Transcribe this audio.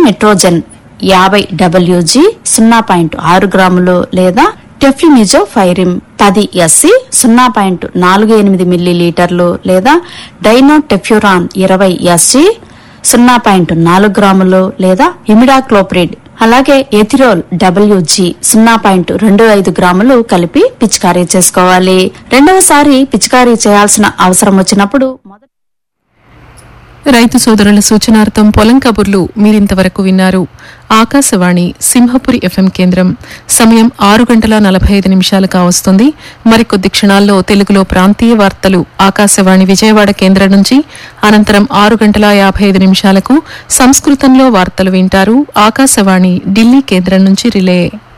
మెట్రోజెన్ యాభై డబ్ల్యూజీ సున్నా పాయింట్ ఆరు గ్రాములు లేదా టెఫ్లిమిజో ఫైరిమ్ పది ఎస్సి సున్నా పాయింట్ నాలుగు ఎనిమిది మిల్లీ లీటర్లు లేదా డైనో టెఫ్యూరాన్ ఇరవై ఎస్సి సున్నా పాయింట్ నాలుగు గ్రాములు లేదా ఇమిడాక్లోప్రిడ్ అలాగే ఎథిరోల్ డబ్ల్యూజీ సున్నా పాయింట్ రెండు ఐదు గ్రాములు కలిపి పిచికారీ చేసుకోవాలి రెండవసారి పిచికారీ చేయాల్సిన అవసరం వచ్చినప్పుడు మొదటి రైతు సోదరుల సూచనార్థం పొలం కబుర్లు మీరింతవరకు విన్నారు ఆకాశవాణి సింహపురి ఎఫ్ఎం కేంద్రం సమయం ఆరు గంటల నలభై ఐదు నిమిషాలు కావస్తుంది మరికొద్ది క్షణాల్లో తెలుగులో ప్రాంతీయ వార్తలు ఆకాశవాణి విజయవాడ కేంద్రం నుంచి అనంతరం ఆరు గంటల యాభై ఐదు నిమిషాలకు సంస్కృతంలో వార్తలు వింటారు ఆకాశవాణి ఢిల్లీ కేంద్రం నుంచి రిలే